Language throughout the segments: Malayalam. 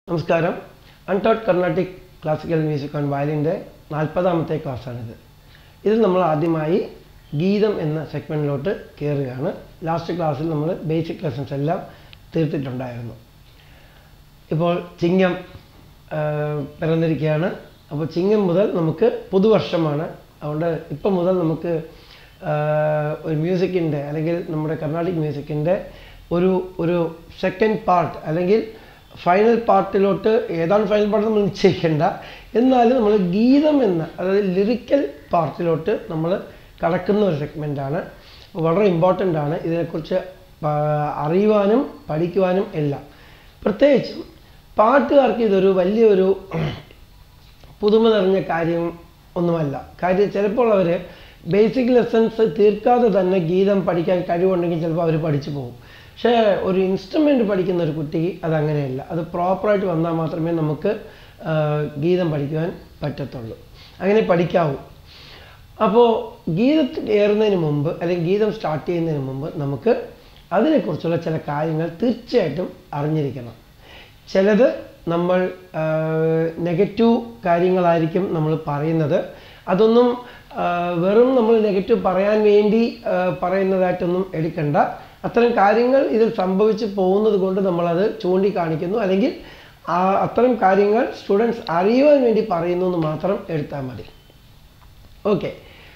നമസ്കാരം untaught Carnatic classical music on വയലിൻ്റെ നാൽപ്പതാമത്തെ ക്ലാസ്സാണിത് ഇതിൽ നമ്മൾ ആദ്യമായി ഗീതം എന്ന സെഗ്മെൻറ്റിലോട്ട് കയറുകയാണ് ലാസ്റ്റ് ക്ലാസ്സിൽ നമ്മൾ ബേസിക് ലെസൺസ് എല്ലാം തീർത്തിട്ടുണ്ടായിരുന്നു ഇപ്പോൾ ചിങ്ങം ആ, പിറന്നിരിക്കുകയാണ് അപ്പോൾ ചിങ്ങം മുതൽ നമുക്ക് പുതുവർഷമാണ് അതുകൊണ്ട് ഇപ്പം മുതൽ നമുക്ക് ആ, ഒരു മ്യൂസിക്കിൻ്റെ അല്ലെങ്കിൽ നമ്മുടെ കർണാടിക് മ്യൂസിക്കിൻ്റെ ഒരു ഒരു സെക്കൻഡ് പാർട്ട് അല്ലെങ്കിൽ ഫൈനൽ പാർട്ടിലോട്ട് ഏതാണ് ഫൈനൽ പാർട്ട് നമ്മൾ നിശ്ചയിക്കേണ്ട എന്നാലും നമ്മൾ ഗീതം എന്ന അതായത് ലിറിക്കൽ പാർട്ടിലോട്ട് നമ്മൾ കടക്കുന്ന ഒരു സെഗ്മെൻറ്റാണ് വളരെ ഇമ്പോർട്ടൻ്റ് ആണ് ഇതിനെക്കുറിച്ച് ആ, അറിയുവാനും പഠിക്കുവാനും എല്ലാം പ്രത്യേകിച്ചും പാട്ടുകാർക്ക് ഇതൊരു വലിയൊരു പുതുമ നിറഞ്ഞ കാര്യം ഒന്നുമല്ല കാര്യം ചിലപ്പോൾ അവർ ബേസിക് ലെസൺസ് തീർക്കാതെ തന്നെ ഗീതം പഠിക്കാൻ കഴിവുണ്ടെങ്കിൽ ചിലപ്പോൾ അവർ പഠിച്ചു പോകും പക്ഷേ ഒരു ഇൻസ്ട്രുമെൻ്റ് പഠിക്കുന്ന ഒരു കുട്ടിക്ക് അതങ്ങനെയല്ല അത് പ്രോപ്പറായിട്ട് വന്നാൽ മാത്രമേ നമുക്ക് ആ, ഗീതം പഠിക്കുവാൻ പറ്റത്തുള്ളൂ അങ്ങനെ പഠിക്കാവൂ അപ്പോൾ ഗീതത്തിൽ കയറുന്നതിന് മുമ്പ് അല്ലെങ്കിൽ ഗീതം സ്റ്റാർട്ട് ചെയ്യുന്നതിന് മുമ്പ് നമുക്ക് അതിനെക്കുറിച്ചുള്ള ചില കാര്യങ്ങൾ തീർച്ചയായിട്ടും അറിഞ്ഞിരിക്കണം ചിലത് നമ്മൾ നെഗറ്റീവ് കാര്യങ്ങളായിരിക്കും നമ്മൾ പറയുന്നത് അതൊന്നും ആ, വെറും നമ്മൾ നെഗറ്റീവ് പറയാൻ വേണ്ടി ആ, പറയുന്നതായിട്ടൊന്നും എടുക്കണ്ട അത്തരം കാര്യങ്ങൾ ഇതിൽ സംഭവിച്ചു പോകുന്നത് കൊണ്ട് നമ്മളത് ചൂണ്ടിക്കാണിക്കുന്നു അല്ലെങ്കിൽ ആ അത്തരം കാര്യങ്ങൾ സ്റ്റുഡൻസ് അറിയുവാൻ വേണ്ടി പറയുന്നു എന്ന് മാത്രം എടുത്താൽ മതി ഓക്കെ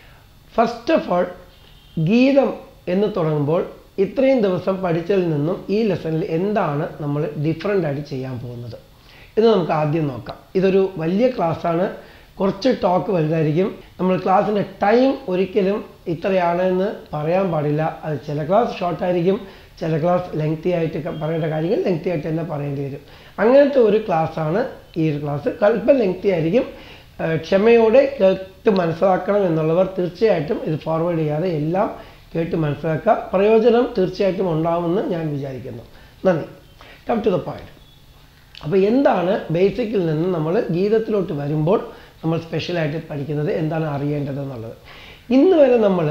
ഫസ്റ്റ് ഓഫ് ഓൾ ഗീതം എന്ന് തുടങ്ങുമ്പോൾ ഇത്രയും ദിവസം പഠിച്ചതിൽ നിന്നും ഈ ലെസണിൽ എന്താണ് നമ്മൾ ഡിഫറെൻ്റ് ആയിട്ട് ചെയ്യാൻ പോകുന്നത് ഇത് നമുക്ക് ആദ്യം നോക്കാം ഇതൊരു വലിയ ക്ലാസ്സാണ് കുറച്ച് ടോക്ക് വലുതായിരിക്കും നമ്മൾ ക്ലാസ്സിൻ്റെ ടൈം ഒരിക്കലും ഇത്രയാണ് എന്ന് പറയാൻ പാടില്ല അത് ചില ക്ലാസ് ഷോർട്ടായിരിക്കും ചില ക്ലാസ് ലെങ്തി ആയിട്ട് ക- പറയേണ്ട കാര്യങ്ങൾ ലെങ്തി ആയിട്ട് തന്നെ പറയേണ്ടി വരും അങ്ങനത്തെ ഒരു ക്ലാസ്സാണ് ഈ ഒരു ക്ലാസ് അല്പം ലെങ്തി ആയിരിക്കും ഏഹ് ക്ഷമയോടെ കേട്ട് മനസ്സിലാക്കണം എന്നുള്ളവർ തീർച്ചയായിട്ടും ഇത് ഫോർവേഡ് ചെയ്യാതെ എല്ലാം കേട്ട് മനസ്സിലാക്കുക പ്രയോജനം തീർച്ചയായിട്ടും ഉണ്ടാവുമെന്ന് ഞാൻ വിചാരിക്കുന്നു നന്ദി കം ടു ദ പോയിന്റ് അപ്പോൾ എന്താണ് ബേസിക്കിൽ നിന്ന് നമ്മൾ ഗീതത്തിലോട്ട് വരുമ്പോൾ നമ്മൾ സ്പെഷ്യലായിട്ട് പഠിക്കുന്നത് എന്താണ് അറിയേണ്ടത് എന്നുള്ളത് ഇന്ന് വരെ നമ്മൾ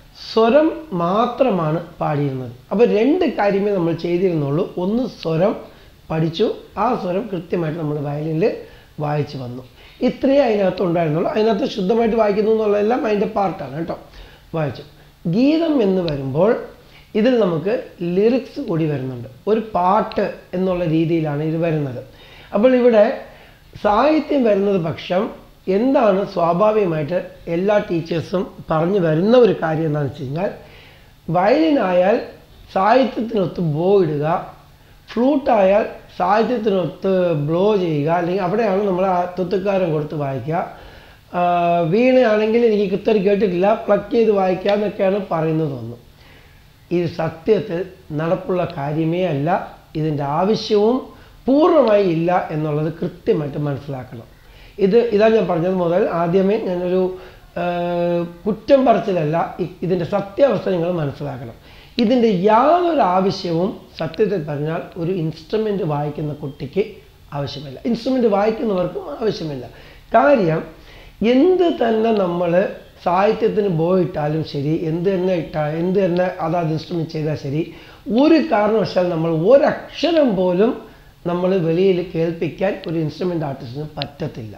സ്വരം മാത്രമാണ് പാടിയിരുന്നത് അപ്പോൾ രണ്ട് കാര്യമേ നമ്മൾ ചെയ്തിരുന്നുള്ളൂ ഒന്ന് സ്വരം പഠിച്ചു ആ സ്വരം കൃത്യമായിട്ട് നമ്മൾ വയലിനിൽ വായിച്ചു വന്നു ഇത്രയേ അതിനകത്ത് ഉണ്ടായിരുന്നുള്ളൂ അതിനകത്ത് ശുദ്ധമായിട്ട് വായിക്കുന്നു എന്നുള്ളതെല്ലാം അതിൻ്റെ പാർട്ടാണ് കേട്ടോ വായിച്ചു ഗീതം എന്ന് വരുമ്പോൾ ഇതിൽ നമുക്ക് ലിറിക്സ് കൂടി വരുന്നുണ്ട് ഒരു പാട്ട് എന്നുള്ള രീതിയിലാണ് ഇത് വരുന്നത് അപ്പോൾ ഇവിടെ സാഹിത്യം വരുന്നത് പക്ഷം എന്താണ് സ്വാഭാവികമായിട്ട് എല്ലാ ടീച്ചേഴ്സും പറഞ്ഞു വരുന്ന ഒരു കാര്യം എന്താണെന്ന് വെച്ച് കഴിഞ്ഞാൽ വയലിനായാൽ സാഹിത്യത്തിനൊത്ത് ബോ ഇടുക ഫ്ലൂട്ടായാൽ സാഹിത്യത്തിനൊത്ത് ബ്ലോ ചെയ്യുക അല്ലെങ്കിൽ അവിടെയാണ് നമ്മൾ ആ തുത്തുക്കാരം കൊടുത്ത് വായിക്കുക ആ, വീണയാണെങ്കിൽ എനിക്ക് കൃത്യം കേട്ടിട്ടില്ല പ്ലക്ക് ചെയ്ത് വായിക്കുക എന്നൊക്കെയാണ് പറയുന്നത് തോന്നുന്നു ഇത് സത്യത്തിൽ നടപ്പുള്ള കാര്യമേ അല്ല ഇതിൻ്റെ ആവശ്യവും പൂർണ്ണമായി ഇല്ല എന്നുള്ളത് കൃത്യമായിട്ട് മനസ്സിലാക്കണം ഇത് ഇതാ ഞാൻ പറഞ്ഞത് മുതൽ ആദ്യമേ ഞാനൊരു ആ, കുറ്റം പറച്ചിലല്ല ഇ- ഇതിൻ്റെ സത്യാവസ്ഥ നിങ്ങൾ മനസ്സിലാക്കണം ഇതിൻ്റെ യാതൊരു ആവശ്യവും സത്യത്തിൽ പറഞ്ഞാൽ ഒരു ഇൻസ്ട്രുമെൻ്റ് വായിക്കുന്ന കുട്ടിക്ക് ആവശ്യമില്ല ഇൻസ്ട്രുമെൻ്റ് വായിക്കുന്നവർക്കും ആവശ്യമില്ല കാര്യം എന്ത് തന്നെ നമ്മൾ സാഹിത്യത്തിന് പോയിട്ടാലും ശരി എന്ത് തന്നെ ഇട്ടാൽ എന്ത് തന്നെ അതാത് ഇൻസ്ട്രുമെൻറ്റ് ചെയ്താൽ ശരി ഒരു കാരണവശാൽ നമ്മൾ ഒരക്ഷരം പോലും നമ്മൾ വെളിയിൽ കേൾപ്പിക്കാൻ ഒരു ഇൻസ്ട്രുമെൻ്റ് ആർട്ടിസ്റ്റിന് പറ്റത്തില്ല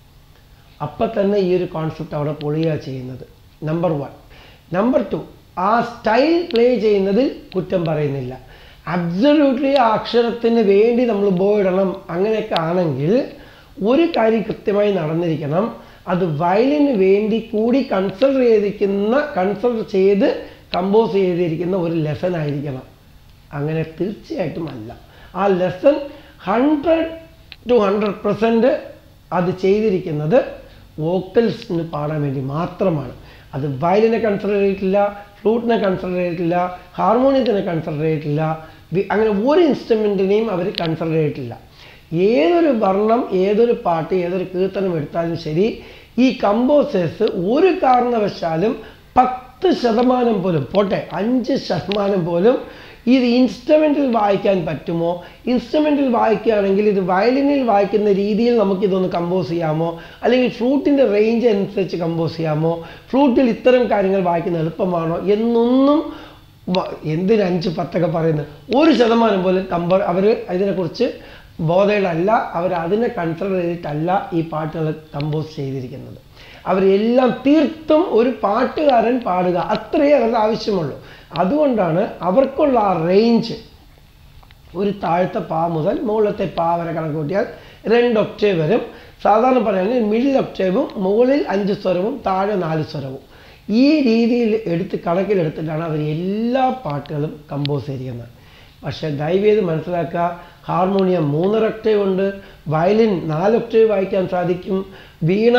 അപ്പം തന്നെ ഈ ഒരു കോൺസെപ്റ്റ് അവിടെ പൊളിയുക ചെയ്യുന്നത് നമ്പർ വൺ നമ്പർ ടു ആ സ്റ്റൈൽ പ്ലേ ചെയ്യുന്നതിൽ കുറ്റം പറയുന്നില്ല അബ്സല്യൂട്ട്ലി ആ അക്ഷരത്തിന് വേണ്ടി നമ്മൾ ബോ ഇടണം അങ്ങനെയൊക്കെ ആണെങ്കിൽ ഒരു കാര്യം കൃത്യമായി നടന്നിരിക്കണം അത് വയലിന് വേണ്ടി കൂടി കൺസിഡർ ചെയ്തിരിക്കുന്ന കൺസിഡർ ചെയ്ത് കമ്പോസ് ചെയ്തിരിക്കുന്ന ഒരു ലെസൺ ആയിരിക്കണം അങ്ങനെ തീർച്ചയായിട്ടും അല്ല ആ lesson hundred to hundred percent അത് ചെയ്തിരിക്കുന്നത് വോക്കൽസിന് പാടാൻ വേണ്ടി മാത്രമാണ് അത് വയലിനെ കൺസിഡർ ചെയ്തിട്ടില്ല ഫ്ലൂട്ടിനെ കൺസിഡർ ചെയ്തിട്ടില്ല ഹാർമോണിയത്തിനെ കൺസിഡർ ചെയ്തിട്ടില്ല വി- അങ്ങനെ ഒരു ഇൻസ്ട്രുമെൻറ്റിനെയും അവർ കൺസിഡർ ചെയ്തിട്ടില്ല ഏതൊരു വർണ്ണം ഏതൊരു പാട്ട് ഏതൊരു കീർത്തനം എടുത്താലും ശരി ഈ കമ്പോസേഴ്സ് ഒരു കാരണവശാലും പത്ത് ശതമാനം പോലും പോട്ടെ അഞ്ച് ശതമാനം പോലും ഇത് ഇൻസ്ട്രുമെൻറ്റിൽ വായിക്കാൻ പറ്റുമോ ഇൻസ്ട്രുമെൻറ്റിൽ വായിക്കുകയാണെങ്കിൽ ഇത് വയലിനിൽ വായിക്കുന്ന രീതിയിൽ നമുക്കിതൊന്ന് കമ്പോസ് ചെയ്യാമോ അല്ലെങ്കിൽ ഫ്ലൂട്ടിൻ്റെ റേഞ്ച് അനുസരിച്ച് കമ്പോസ് ചെയ്യാമോ ഫ്ലൂട്ടിൽ ഇത്തരം കാര്യങ്ങൾ വായിക്കുന്നത് എളുപ്പമാണോ എന്നൊന്നും വ- എന്തിന് അഞ്ച് പത്തൊക്കെ പറയുന്നത് ഒരു ശതമാനം പോലും കമ്പ അവർ ഇതിനെക്കുറിച്ച് ബോധേഡ് അല്ല അവർ അതിനെ കൺസിഡർ ചെയ്തിട്ടല്ല ഈ പാട്ടുകൾ കമ്പോസ് ചെയ്തിരിക്കുന്നത് അവരെല്ലാം തീർത്തും ഒരു പാട്ടുകാരൻ പാടുക അത്രയേ അവരുടെ ആവശ്യമുള്ളൂ അതുകൊണ്ടാണ് അവർക്കുള്ള ആ റേഞ്ച് ഒരു താഴത്തെ പാ മുതൽ മുകളിലത്തെ പാ വരെ കണക്ക് കൂട്ടിയാൽ രണ്ട് ഒക്ടേവ് വരും സാധാരണ പറയുകയാണെങ്കിൽ മിഡിൽ ഒക്ടേവും മുകളിൽ അഞ്ച് സ്വരവും താഴെ നാല് സ്വരവും ഈ രീതിയിൽ എടുത്ത് കണക്കിലെടുത്തിട്ടാണ് അവർ എല്ലാ പാട്ടുകളും കമ്പോസ് ചെയ്തിരിക്കുന്നത് പക്ഷേ ദയവേത് മനസ്സിലാക്കുക ഹാർമോണിയം മൂന്നര ഒക്ടേവ് ഉണ്ട് വയലിൻ നാല് ഒക്ടേവ് വായിക്കാൻ സാധിക്കും വീണ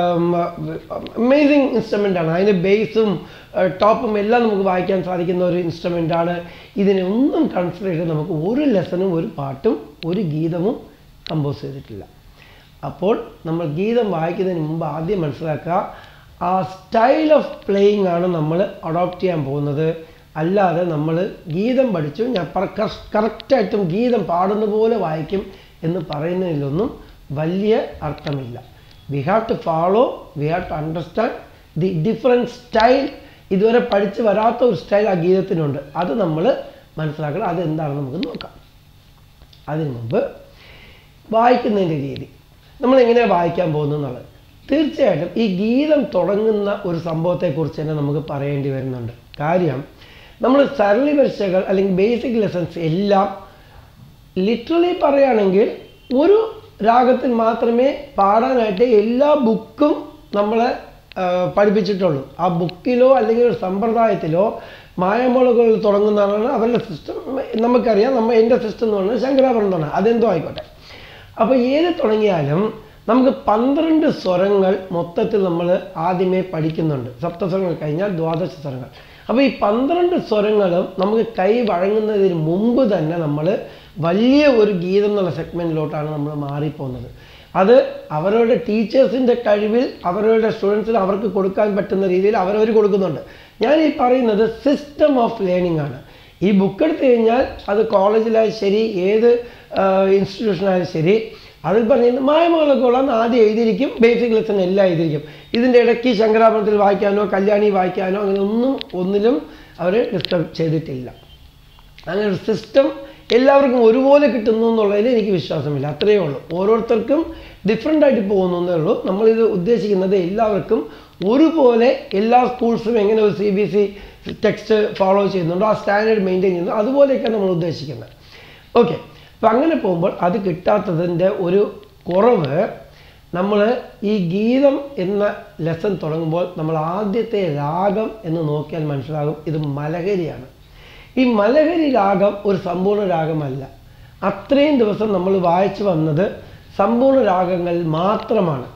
അമേസിങ് ഇൻസ്ട്രുമെൻ്റ് ആണ് അതിന് ബേസും ടോപ്പും എല്ലാം നമുക്ക് വായിക്കാൻ സാധിക്കുന്ന ഒരു ഇൻസ്ട്രുമെൻ്റ് ആണ് ഇതിനെ ഒന്നും കൺസിഡർ ചെയ്ത് നമുക്ക് ഒരു ലെസണും ഒരു പാട്ടും ഒരു ഗീതവും കമ്പോസ് ചെയ്തിട്ടില്ല അപ്പോൾ നമ്മൾ ഗീതം വായിക്കുന്നതിന് മുമ്പ് ആദ്യം മനസ്സിലാക്കുക ആ സ്റ്റൈൽ ഓഫ് പ്ലേയിങ് ആണ് നമ്മൾ അഡോപ്റ്റ് ചെയ്യാൻ പോകുന്നത് അല്ലാതെ നമ്മൾ ഗീതം പഠിച്ചു ഞാൻ കറക്റ്റായിട്ടും ഗീതം പാടുന്ന പോലെ വായിക്കും എന്ന് പറയുന്നതിലൊന്നും വലിയ അർത്ഥമില്ല we have to follow we have to understand the different style ഇതുവരെ പഠിച്ച് വരാത്ത ഒരു സ്റ്റൈൽ ആ ഗീതത്തിനുണ്ട് അത് നമ്മൾ മനസ്സിലാക്കണം അത് എന്താണെന്ന് നമുക്ക് നോക്കാം അതിനു മുമ്പ് വായിക്കുന്നതിൻ്റെ രീതി നമ്മൾ എങ്ങനെയാണ് വായിക്കാൻ പോകുന്നത് എന്നുള്ളത് തീർച്ചയായിട്ടും ഈ ഗീതം തുടങ്ങുന്ന ഒരു സംഭവത്തെക്കുറിച്ച് തന്നെ നമുക്ക് പറയേണ്ടി വരുന്നുണ്ട് കാര്യം നമ്മൾ സരളി പരീക്ഷകൾ അല്ലെങ്കിൽ ബേസിക് ലെസൺസ് എല്ലാം ലിറ്ററലി പറയുകയാണെങ്കിൽ ഒരു രാഗത്തിൽ മാത്രമേ പാടാനായിട്ട് എല്ലാ ബുക്കും നമ്മളെ ആ, പഠിപ്പിച്ചിട്ടുള്ളൂ ആ ബുക്കിലോ അല്ലെങ്കിൽ ഒരു സമ്പ്രദായത്തിലോ മായമോളുകൾ തുടങ്ങുന്നതാണ് അവരുടെ സിസ്റ്റം നമുക്കറിയാം നമ്മൾ എൻ്റെ സിസ്റ്റം എന്ന് പറഞ്ഞാൽ ശങ്കരാഭരണം എന്നാണ് അതെന്തോ ആയിക്കോട്ടെ അപ്പോൾ ഏത് തുടങ്ങിയാലും നമുക്ക് പന്ത്രണ്ട് സ്വരങ്ങൾ മൊത്തത്തിൽ നമ്മൾ ആദ്യമേ പഠിക്കുന്നുണ്ട് സപ്തസ്വരങ്ങൾ കഴിഞ്ഞാൽ ദ്വാദശ സ്വരങ്ങൾ അപ്പോൾ ഈ പന്ത്രണ്ട് സ്വരങ്ങളും നമുക്ക് കൈ വഴങ്ങുന്നതിന് മുമ്പ് തന്നെ നമ്മൾ വലിയ ഒരു ഗീതം എന്നുള്ള സെഗ്മെൻറ്റിലോട്ടാണ് നമ്മൾ മാറിപ്പോകുന്നത് അത് അവരുടെ ടീച്ചേഴ്സിൻ്റെ കഴിവിൽ അവരുടെ സ്റ്റുഡൻസിന് അവർക്ക് കൊടുക്കാൻ പറ്റുന്ന രീതിയിൽ അവരവർ കൊടുക്കുന്നുണ്ട് ഞാൻ ഈ പറയുന്നത് സിസ്റ്റം ഓഫ് ലേണിംഗ് ആണ് ഈ ബുക്ക് എടുത്തു കഴിഞ്ഞാൽ അത് കോളേജിലായാലും ശരി ഏത് ഇൻസ്റ്റിറ്റ്യൂഷനായാലും ശരി അതിൽ പറയുന്നത് മായമകളൊക്കെ ആദ്യം എഴുതിയിരിക്കും ബേസിക് ലെസൺ എല്ലാം എഴുതിയിരിക്കും ഇതിൻ്റെ ഇടയ്ക്ക് ശങ്കരാഭരണത്തിൽ വായിക്കാനോ കല്യാണി വായിക്കാനോ അങ്ങനെ ഒന്നും ഒന്നിലും അവർ ഡിസ്റ്റർബ് ചെയ്തിട്ടില്ല അങ്ങനെ ഒരു സിസ്റ്റം എല്ലാവർക്കും ഒരുപോലെ കിട്ടുന്നു എന്നുള്ളതിൽ എനിക്ക് വിശ്വാസമില്ല അത്രയേ ഉള്ളൂ ഓരോരുത്തർക്കും ഡിഫറെൻ്റ് ആയിട്ട് പോകുന്നേ ഉള്ളൂ നമ്മളിത് ഉദ്ദേശിക്കുന്നത് എല്ലാവർക്കും ഒരുപോലെ എല്ലാ സ്കൂൾസും എങ്ങനെ ഒരു C B S E text follow ചെയ്യുന്നുണ്ടോ ആ സ്റ്റാൻഡേർഡ് മെയിൻറ്റെയിൻ ചെയ്യുന്നു അതുപോലെയൊക്കെയാണ് നമ്മൾ ഉദ്ദേശിക്കുന്നത് ഓക്കെ അപ്പം അങ്ങനെ പോകുമ്പോൾ അത് കിട്ടാത്തതിൻ്റെ ഒരു കുറവ് നമ്മൾ ഈ ഗീതം എന്ന ലെസൺ തുടങ്ങുമ്പോൾ നമ്മൾ ആദ്യത്തെ രാഗം എന്ന് നോക്കിയാൽ മനസ്സിലാകും ഇത് മലഹരിയാണ് ഈ മലഹരി രാഗം ഒരു സമ്പൂർണ്ണ രാഗമല്ല അത്രയും ദിവസം നമ്മൾ വായിച്ചു വന്നത് സമ്പൂർണ്ണ രാഗങ്ങൾ മാത്രമാണ്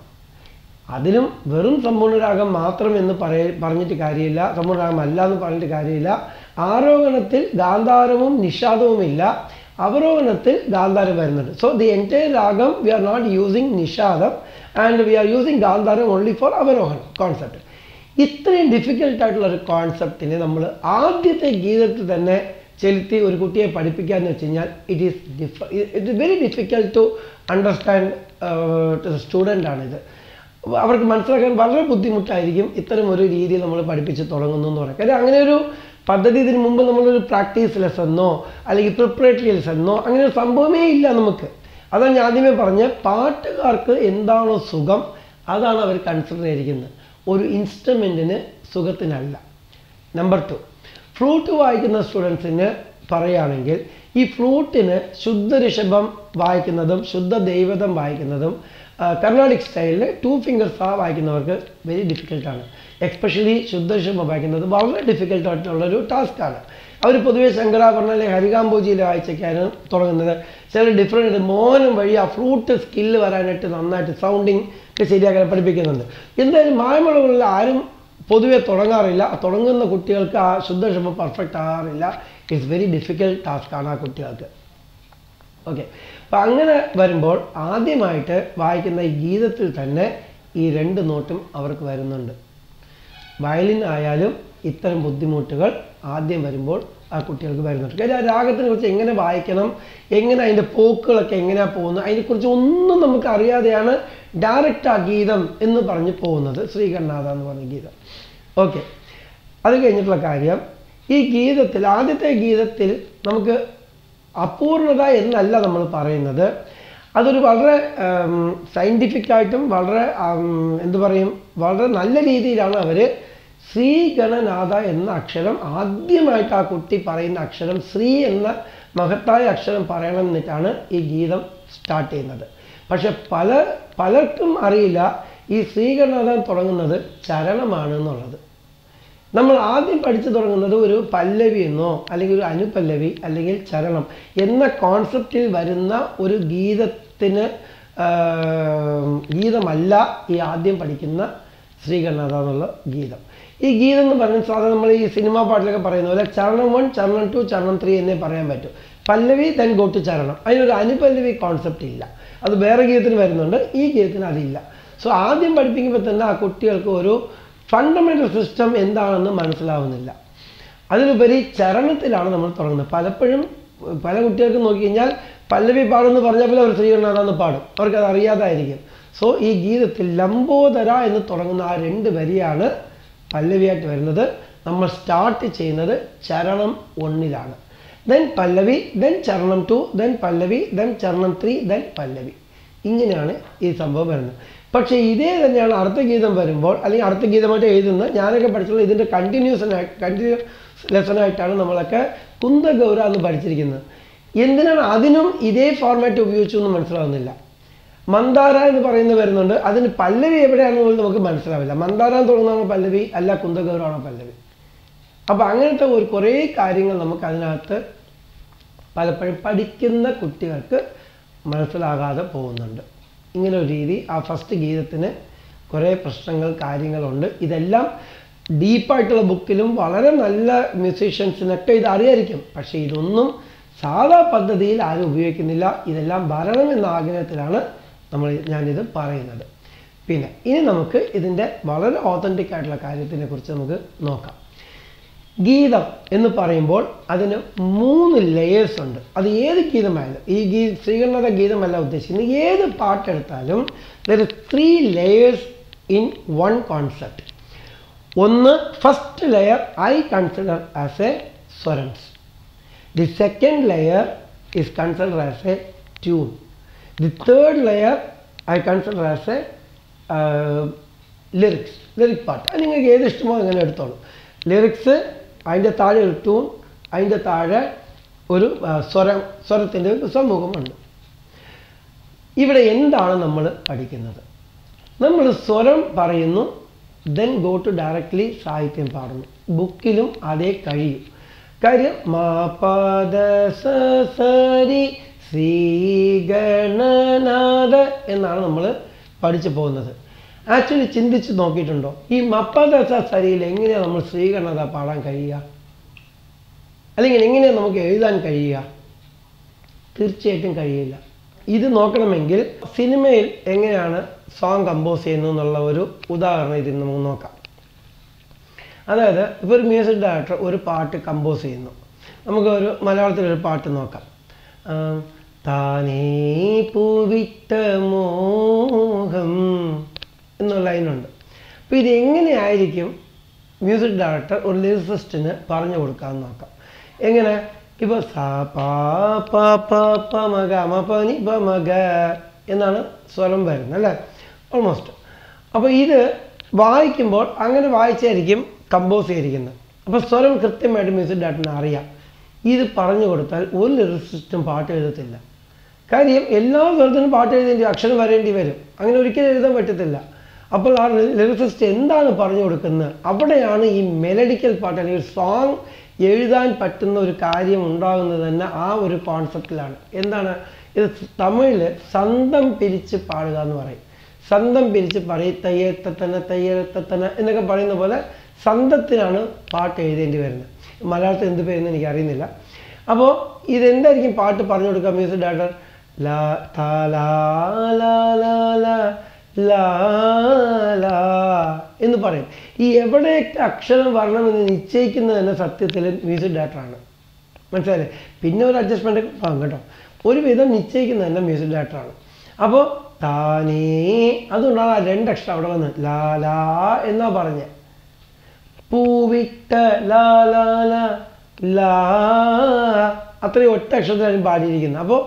അതിലും വെറും സമ്പൂർണ്ണ രാഗം മാത്രം എന്ന് പറയ പറഞ്ഞിട്ട് കാര്യമില്ല സമ്പൂർണ്ണ രാഗം അല്ല എന്ന് പറഞ്ഞിട്ട് കാര്യമില്ല ആരോഹണത്തിൽ ഗാന്ധാരവും നിഷാദവും ഇല്ല അവരോഹണത്തിൽ ഗാന്ധാരം വരുന്നുണ്ട് so the entire ragam we are not using nishadam and we are using gandharam only for avarohanam concept ഇത്രയും ഡിഫിക്കൽട്ടായിട്ടുള്ള ഒരു കോൺസെപ്റ്റിനെ നമ്മൾ ആദ്യത്തെ ഗീതത്തിൽ തന്നെ ചെലുത്തി ഒരു കുട്ടിയെ പഠിപ്പിക്കാന്ന് വെച്ച് കഴിഞ്ഞാൽ it is diff it very difficult to understand student ആണിത് അവർക്ക് മനസ്സിലാക്കാൻ വളരെ ബുദ്ധിമുട്ടായിരിക്കും ഇത്തരം ഒരു രീതിയിൽ നമ്മൾ പഠിപ്പിച്ച് തുടങ്ങുന്നു എന്ന് പറയാം കാര്യം അങ്ങനെ ഒരു പദ്ധതി ഇതിന് മുമ്പ് നമ്മളൊരു പ്രാക്ടീസ് ലെസന്നോ അല്ലെങ്കിൽ പ്രിപ്പറേറ്ററി ലെസന്നോ അങ്ങനെ ഒരു സംഭവമേ ഇല്ല നമുക്ക് അതാണ് ഞാൻ ആദ്യമേ പറഞ്ഞ പാട്ടുകാർക്ക് എന്താണോ സുഖം അതാണ് അവർ കൺസിഡർ ചെയ്തിരിക്കുന്നത് ഒരു ഇൻസ്ട്രുമെൻറ്റിന് സുഖത്തിനല്ല നമ്പർ ടു ഫ്ലൂട്ട് വായിക്കുന്ന സ്റ്റുഡൻസിന് പറയുകയാണെങ്കിൽ ഈ ഫ്ലൂട്ടിന് ശുദ്ധ ഋഷഭം വായിക്കുന്നതും ശുദ്ധ ദൈവതം വായിക്കുന്നതും കർണാടിക് സ്റ്റൈലിൽ ടു ഫിംഗേഴ്സ് ആ വായിക്കുന്നവർക്ക് വെരി ഡിഫിക്കൽട്ടാണ് എക്സ്പെഷ്യലി ശുദ്ധ ഋഷഭം വായിക്കുന്നത് വളരെ ഡിഫിക്കൽട്ടായിട്ടുള്ളൊരു ടാസ്ക്കാണ് അവർ പൊതുവെ ശങ്കരാഭരണയിലെ ഹരികാംബോജിയിൽ വായിച്ചൊക്കെയാണ് തുടങ്ങുന്നത് ചില ഡിഫറെൻറ്റ് മോഹനം വഴി ആ ഫ്ലൂട്ട് സ്കില്ല് വരാനായിട്ട് നന്നായിട്ട് സൗണ്ടിങ് ഒക്കെ ശരിയാക്കാൻ പഠിപ്പിക്കുന്നുണ്ട് എന്തായാലും മായമുളകളിൽ ആരും പൊതുവെ തുടങ്ങാറില്ല ആ തുടങ്ങുന്ന കുട്ടികൾക്ക് ആ ശുദ്ധക്ഷമ പെർഫെക്റ്റ് ആകാറില്ല ഇറ്റ്സ് വെരി ഡിഫിക്കൽട്ട് ടാസ്ക്കാണ് ആ കുട്ടികൾക്ക് ഓക്കെ അപ്പം അങ്ങനെ വരുമ്പോൾ ആദ്യമായിട്ട് വായിക്കുന്ന ഈ ഗീതത്തിൽ തന്നെ ഈ രണ്ട് നോട്ടും അവർക്ക് വരുന്നുണ്ട് വയലിൻ ആയാലും ഇത്തരം ബുദ്ധിമുട്ടുകൾ ആദ്യം വരുമ്പോൾ ആ കുട്ടികൾക്ക് വരുന്നുണ്ട് കാര്യം ആ രാഗത്തിനെ കുറിച്ച് എങ്ങനെ വായിക്കണം എങ്ങനെ അതിൻ്റെ പോക്കുകളൊക്കെ എങ്ങനെയാണ് പോകുന്നത് അതിനെക്കുറിച്ച് ഒന്നും നമുക്ക് അറിയാതെയാണ് ഡയറക്റ്റ് ആ ഗീതം എന്ന് പറഞ്ഞ് പോകുന്നത് ശ്രീകണ്ഠനാഥ എന്ന് പറഞ്ഞ ഗീതം ഓക്കെ അത് കഴിഞ്ഞിട്ടുള്ള കാര്യം ഈ ഗീതത്തിൽ ആദ്യത്തെ ഗീതത്തിൽ നമുക്ക് അപൂർണത എന്നല്ല നമ്മൾ പറയുന്നത് അതൊരു വളരെ സയൻറ്റിഫിക് ആയിട്ടും വളരെ ആം, എന്ത് പറയും വളരെ നല്ല രീതിയിലാണ് അവർ ശ്രീഗണനാഥ എന്ന അക്ഷരം ആദ്യമായിട്ട് ആ കുട്ടി പറയുന്ന അക്ഷരം ശ്രീ എന്ന മഹത്തായ അക്ഷരം പറയണം എന്നിട്ടാണ് ഈ ഗീതം സ്റ്റാർട്ട് ചെയ്യുന്നത് പക്ഷെ പല പലർക്കും അറിയില്ല ഈ ശ്രീഗണനാഥൻ തുടങ്ങുന്നത് ചരണമാണ് എന്നുള്ളത് നമ്മൾ ആദ്യം പഠിച്ചു തുടങ്ങുന്നത് ഒരു പല്ലവി എന്നോ അല്ലെങ്കിൽ ഒരു അനുപല്ലവി അല്ലെങ്കിൽ ചരണം എന്ന കോൺസെപ്റ്റിൽ വരുന്ന ഒരു ഗീതത്തിന് ആ, ഗീതമല്ല ഈ ആദ്യം പഠിക്കുന്ന ശ്രീകർണാഥ എന്നുള്ള ഗീതം ഈ ഗീതം എന്ന് പറയുന്നത് സാധാരണ നമ്മൾ ഈ സിനിമാ പാട്ടിലൊക്കെ പറയുന്ന പോലെ ചരണം വൺ ചരണം ടു ചരണം ത്രീ എന്നേ പറയാൻ പറ്റും പല്ലവി ദെൻ ഗോ ടു ചരണം അതിനൊരു അനുപല്ലവി കോൺസെപ്റ്റ് ഇല്ല അത് വേറെ ഗീതത്തിന് വരുന്നുണ്ട് ഈ ഗീതത്തിന് അതില്ല സോ ആദ്യം പഠിപ്പിക്കുമ്പോൾ തന്നെ ആ കുട്ടികൾക്ക് ഒരു ഫണ്ടമെൻ്റൽ സിസ്റ്റം എന്താണെന്ന് മനസ്സിലാവുന്നില്ല അതിലുപരി ചരണത്തിലാണ് നമ്മൾ തുടങ്ങുന്നത് പലപ്പോഴും പല കുട്ടികൾക്കും നോക്കിക്കഴിഞ്ഞാൽ പല്ലവി പാടുമെന്ന് പറഞ്ഞാൽ പോലും അവർ ശ്രീകണ്ഠനാഥെന്ന് പാടും അവർക്കത് അറിയാതായിരിക്കും സോ ഈ ഗീതത്തിൽ ലംബോദര എന്ന് തുടങ്ങുന്ന ആ രണ്ട് വരിയാണ് പല്ലവിയായിട്ട് വരുന്നത് നമ്മൾ സ്റ്റാർട്ട് ചെയ്യുന്നത് ചരണം ഒന്നിലാണ് then pallavi then charanam two then pallavi then charanam three then pallavi ഇങ്ങനെയാണ് ഈ സംഭവം വരുന്നത് പക്ഷേ ഇതേ തന്നെയാണ് അടുത്ത ഗീതം വരുമ്പോൾ അല്ലെങ്കിൽ അടുത്ത ഗീതമായിട്ട് എഴുതുന്നത് ഞാനൊക്കെ പഠിച്ചുള്ള ഇതിൻ്റെ കണ്ടിന്യൂസ് കണ്ടിന്യൂസ് ലെസണായിട്ടാണ് നമ്മളൊക്കെ കുന്തഗൗര എന്ന് പഠിച്ചിരിക്കുന്നത് എന്തിനാണ് അതിനും ഇതേ ഫോർമാറ്റ് ഉപയോഗിച്ചു എന്ന് മനസ്സിലാവുന്നില്ല മന്ദാര എന്ന് പറയുന്നത് വരുന്നുണ്ട് അതിന് പല്ലവി എവിടെയാണെന്ന് പോലും നമുക്ക് മനസ്സിലാവില്ല മന്ദാര എന്ന് തുടങ്ങുന്നതാണോ പല്ലവി അല്ല കുന്തഗൗരാണോ പല്ലവി അപ്പോൾ അങ്ങനത്തെ ഒരു കുറേ കാര്യങ്ങൾ നമുക്ക് അതിനകത്ത് പലപ്പോഴും പഠിക്കുന്ന കുട്ടികൾക്ക് മനസ്സിലാകാതെ പോകുന്നുണ്ട് ഇങ്ങനെ ഒരു രീതി ആ ഫസ്റ്റ് ഗീതത്തിന് കുറേ പ്രശ്നങ്ങൾ കാര്യങ്ങളുണ്ട് ഇതെല്ലാം ഡീപ്പായിട്ടുള്ള ബുക്കിലും വളരെ നല്ല മ്യൂസീഷ്യൻസിനൊക്കെ ഇത് അറിയായിരിക്കും പക്ഷേ ഇതൊന്നും സാധാ പദ്ധതിയിൽ ആരും ഉപയോഗിക്കുന്നില്ല ഇതെല്ലാം വരണം എന്ന ആഗ്രഹത്തിലാണ് നമ്മൾ ഞാനിത് പറയുന്നത് പിന്നെ ഇനി നമുക്ക് ഇതിൻ്റെ വളരെ ഓതൻറ്റിക് ആയിട്ടുള്ള കാര്യത്തിനെ കുറിച്ച് നമുക്ക് നോക്കാം ഗീതം എന്ന് പറയുമ്പോൾ അതിന് മൂന്ന് ലെയേഴ്സ് ഉണ്ട് അത് ഏത് ഗീതമായാലും ഈ ഗീ ശ്രീകണ്ഠത ഗീതമല്ല ഉദ്ദേശിക്കുന്നത് ഏത് പാട്ടെടുത്താലും there three layers in one concept ഒന്ന് first layer I consider as a swarams the second layer is consider as a tune the third layer I consider as a lyrics lyric പാട്ട് അത് നിങ്ങൾക്ക് ഏത് ഇഷ്ടമോ അങ്ങനെ എടുത്തോളൂ ലിറിക്സ് അതിൻ്റെ താഴെ ഒരു ട്യൂൺ അതിൻ്റെ താഴെ ഒരു ആ, സ്വരം സ്വരത്തിൻ്റെ ഒരു സമൂഹമുണ്ട് ഇവിടെ എന്താണ് നമ്മൾ പഠിക്കുന്നത് നമ്മൾ സ്വരം പറയുന്നു ദെൻ ഗോ ടു ഡയറക്റ്റ്ലി സാഹിത്യം പാടുന്നു ബുക്കിലും അതേ കഴിയും കാര്യം മാ പദ സ സരി ശ്രീഗണനാഥ എന്നാണ് നമ്മൾ പഠിച്ചു പോകുന്നത് ആക്ച്വലി ചിന്തിച്ച് നോക്കിയിട്ടുണ്ടോ ഈ മപ്പദ സ സരിയിൽ എങ്ങനെയാണ് നമ്മൾ ശ്രീഗണനാഥ പാടാൻ കഴിയുക അല്ലെങ്കിൽ എങ്ങനെയാണ് നമുക്ക് എഴുതാൻ കഴിയുക തീർച്ചയായിട്ടും കഴിയില്ല ഇത് നോക്കണമെങ്കിൽ സിനിമയിൽ എങ്ങനെയാണ് സോങ് കമ്പോസ് ചെയ്യുന്നത് എന്നുള്ള ഒരു ഉദാഹരണം ഇതിൽ നമുക്ക് നോക്കാം അതായത് ഇപ്പോൾ ഒരു മ്യൂസിക് ഡയറക്ടർ ഒരു പാട്ട് കമ്പോസ് ചെയ്യുന്നു നമുക്ക് ഒരു മലയാളത്തിലൊരു പാട്ട് നോക്കാം ആം, താനേ പൂവിട്ട മോഹം എന്നുള്ള ലൈനുണ്ട് അപ്പോൾ ഇത് എങ്ങനെയായിരിക്കും മ്യൂസിക് ഡയറക്ടർ ഒരു ലിറിസിസ്റ്റിന് പറഞ്ഞു കൊടുക്കാമെന്ന് നോക്കാം എങ്ങനെ ഇപ്പോൾ സാ പാ പ പ പ മ ഗ മ പ നി പ മ ഗ എന്നാണ് സ്വരം വരുന്നത് അല്ലേ ഓൾമോസ്റ്റ് അപ്പോൾ ഇത് വായിക്കുമ്പോൾ അങ്ങനെ വായിച്ചായിരിക്കും കമ്പോസ് ചെയ്തിരിക്കുന്നത് അപ്പോൾ സ്വരം കൃത്യമായിട്ട് മ്യൂസിക് ഡയറക്ടറിന് അറിയാം ഇത് പറഞ്ഞു കൊടുത്താൽ ഒരു ലിറിസിസ്റ്റും പാട്ട് എഴുതത്തില്ല കാര്യം എല്ലാ സ്വരത്തിനും പാട്ട് എഴുതേണ്ടി അക്ഷരം വരേണ്ടി വരും അങ്ങനെ ഒരിക്കലും എഴുതാൻ പറ്റത്തില്ല അപ്പോൾ ആ ലിറിസിസ്റ്റ് എന്താണ് പറഞ്ഞു കൊടുക്കുന്നത് അവിടെയാണ് ഈ മെലഡിക്കൽ പാട്ട് അല്ലെങ്കിൽ സോങ് എഴുതാൻ പറ്റുന്ന ഒരു കാര്യം ഉണ്ടാകുന്നത് തന്നെ ആ ഒരു കോൺസെപ്റ്റിലാണ് എന്താണ് ഇത് തമിഴിൽ സന്തം പിരിച്ച് പാടുക എന്ന് പറയും സന്തം പിരിച്ച് പറയും തയ്യത്തത്തന തയ്യത്തത്തന എന്നൊക്കെ പറയുന്ന പോലെ സന്തത്തിനാണ് പാട്ട് എഴുതേണ്ടി വരുന്നത് മലയാളത്തിൽ എന്ത് പേരെന്ന് എനിക്ക് അറിയുന്നില്ല അപ്പോൾ ഇതെന്തായിരിക്കും പാട്ട് പറഞ്ഞു കൊടുക്കുക മ്യൂസിക് ഡയറക്ടർ ലാ താ ലാ ലാ ലാ ലാ ലാ ലാ എന്ന് പറയും ഈ എവിടെയൊക്കെ അക്ഷരം വരണമെന്ന് നിശ്ചയിക്കുന്നത് തന്നെ സത്യത്തിൽ മ്യൂസിക് ഡയറക്ടറാണ് മനസ്സിലായില്ലേ പിന്നെ ഒരു അഡ്ജസ്റ്റ്മെൻ്റ് ആകും കേട്ടോ ഒരുവിധം നിശ്ചയിക്കുന്നത് തന്നെ മ്യൂസിക് ഡയറക്ടറാണ് അപ്പോൾ താനേ അതുകൊണ്ടാണ് ആ രണ്ടക്ഷരം അവിടെ വന്ന് ലാ ലാ എന്നാ പറഞ്ഞത് പൂവിട്ട ലാ ലാ ലാ ലാ അത്രയും ഒറ്റ അക്ഷരത്തിലാണ് പാടിയിരിക്കുന്നത് അപ്പോൾ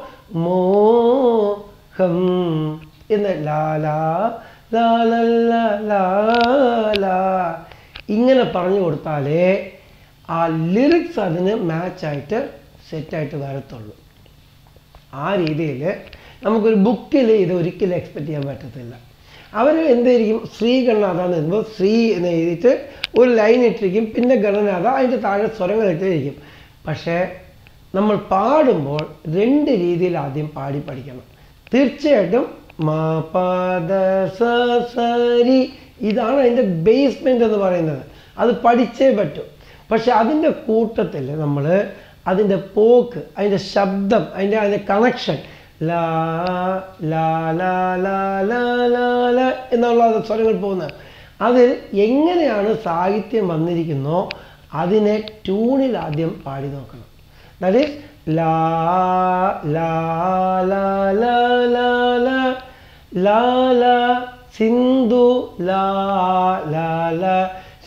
മോഹം എന്ന് ലാ ലാ ലാ ലാ ലാ ലാ ലാ ഇങ്ങനെ പറഞ്ഞു കൊടുത്താലേ ആ ലിറിക്സ് അതിന് മാച്ചായിട്ട് സെറ്റായിട്ട് വരത്തുള്ളൂ ആ രീതിയിൽ നമുക്കൊരു ബുക്കിൽ ഇത് ഒരിക്കലും എക്സ്പെക്റ്റ് ചെയ്യാൻ പറ്റത്തില്ല അവർ എന്തായിരിക്കും ശ്രീ ഗണനാഥ എന്ന് എഴുതുമ്പോൾ ശ്രീ എന്ന് എഴുതിയിട്ട് ഒരു ലൈൻ ഇട്ടിരിക്കും പിന്നെ ഗണനാഥ അതിൻ്റെ താഴെ സ്വരങ്ങൾ ഇട്ടിരിക്കും പക്ഷേ നമ്മൾ പാടുമ്പോൾ രണ്ട് രീതിയിൽ ആദ്യം പാടി പഠിക്കണം തീർച്ചയായിട്ടും മാ പദ സ സരി ഇതാണ് അതിൻ്റെ ബേസ്മെൻ്റ് എന്ന് പറയുന്നത് അത് പഠിച്ചേ പറ്റൂ പക്ഷെ അതിൻ്റെ കൂട്ടത്തിൽ നമ്മൾ അതിൻ്റെ പോക്ക് അതിൻ്റെ ശബ്ദം അതിൻ്റെ അതിൻ്റെ കണക്ഷൻ ലാ ലാ ലാ ലാ ലാ ലാ ലാ എന്നുള്ള സ്വരങ്ങൾ പോകുന്നത് അതിൽ എങ്ങനെയാണ് സാഹിത്യം വന്നിരിക്കുന്നോ അതിനെ ട്യൂണിൽ ആദ്യം പാടി നോക്കണം ദാറ്റ് ഈസ് ലാ ലാ ലാ ലാ ലാ ലാ ലാ ലാ സിന്ധു ലാ ലാ ലാ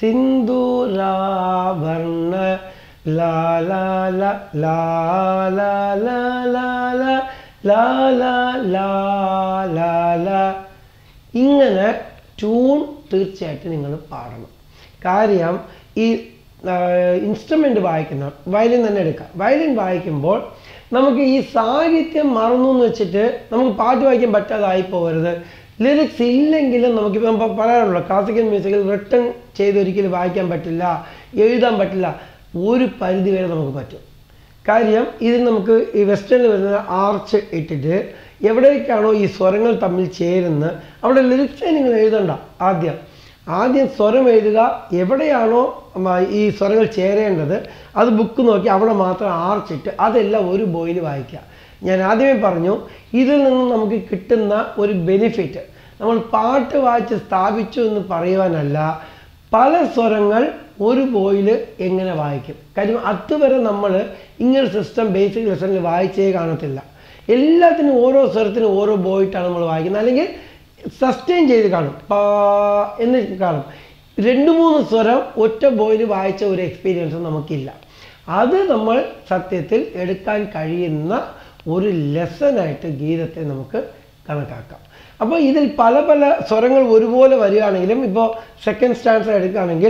സിന്ധുരാഭർണ ലാ ലാ ലാ ലാ ലാ ലാ ലാ ലാ ലാ ലാ ലാ ലാ ലാ ഇങ്ങനെ ട്യൂൺ തീർച്ചയായിട്ടും നിങ്ങൾ പാടണം കാര്യം ഈ ഇൻസ്ട്രുമെൻ്റ് വായിക്കുന്ന വയലിൻ തന്നെ എടുക്കാം വയലിൻ വായിക്കുമ്പോൾ നമുക്ക് ഈ സാഹിത്യം മറന്നു എന്ന് വെച്ചിട്ട് നമുക്ക് പാട്ട് വായിക്കാൻ പറ്റാതായി പോകരുത് ലിറിക്സ് ഇല്ലെങ്കിലും നമുക്കിപ്പം പറയാറുള്ളൂ ക്ലാസിക്കൽ മ്യൂസിക്കിൽ റിട്ടൺ ചെയ്ത് ഒരിക്കലും വായിക്കാൻ പറ്റില്ല എഴുതാൻ പറ്റില്ല ഒരു പരിധി വരെ നമുക്ക് പറ്റും കാര്യം ഇതിൽ നമുക്ക് ഈ വെസ്റ്റേണിൽ വരുന്ന ആർച്ച് ഇട്ടിട്ട് എവിടേക്കാണോ ഈ സ്വരങ്ങൾ തമ്മിൽ ചേരുന്നത് അവിടെ ലിറിക്സേ നിങ്ങൾ എഴുതണ്ട ആദ്യം ആദ്യം സ്വരം എഴുതുക എവിടെയാണോ മ- ഈ സ്വരങ്ങൾ ചേരേണ്ടത് അത് ബുക്ക് നോക്കി അവിടെ മാത്രം ആർച്ചിട്ട് അതെല്ലാം ഒരു ബോയിൽ വായിക്കുക ഞാൻ ആദ്യമേ പറഞ്ഞു ഇതിൽ നിന്ന് നമുക്ക് കിട്ടുന്ന ഒരു ബെനിഫിറ്റ് നമ്മൾ പാട്ട് വായിച്ച് സ്ഥാപിച്ചു എന്ന് പറയുവാനല്ല പല സ്വരങ്ങൾ ഒരു ബോയിൽ എങ്ങനെ വായിക്കും കാര്യം അതുവരെ നമ്മൾ ഇങ്ങനെ സിസ്റ്റം ബേസിക് ലെസണിൽ വായിച്ചേ കാണത്തില്ല എല്ലാത്തിനും ഓരോ സ്വരത്തിനും ഓരോ ബോയിട്ടാണ് നമ്മൾ വായിക്കുന്നത് അല്ലെങ്കിൽ സസ്റ്റെയിൻ ചെയ്ത് കാണും പാ എന്ന് കാണും രണ്ട് മൂന്ന് സ്വരം ഒറ്റ ബോയിൽ വായിച്ച ഒരു എക്സ്പീരിയൻസ് നമുക്കില്ല അത് നമ്മൾ സത്യത്തിൽ എടുക്കാൻ കഴിയുന്ന ഒരു ലെസനായിട്ട് ഗീതത്തെ നമുക്ക് കണക്കാക്കാം അപ്പോൾ ഇതിൽ പല പല സ്വരങ്ങൾ ഒരുപോലെ വരികയാണെങ്കിലും ഇപ്പോൾ സെക്കൻഡ് സ്റ്റാൻസർ എടുക്കുകയാണെങ്കിൽ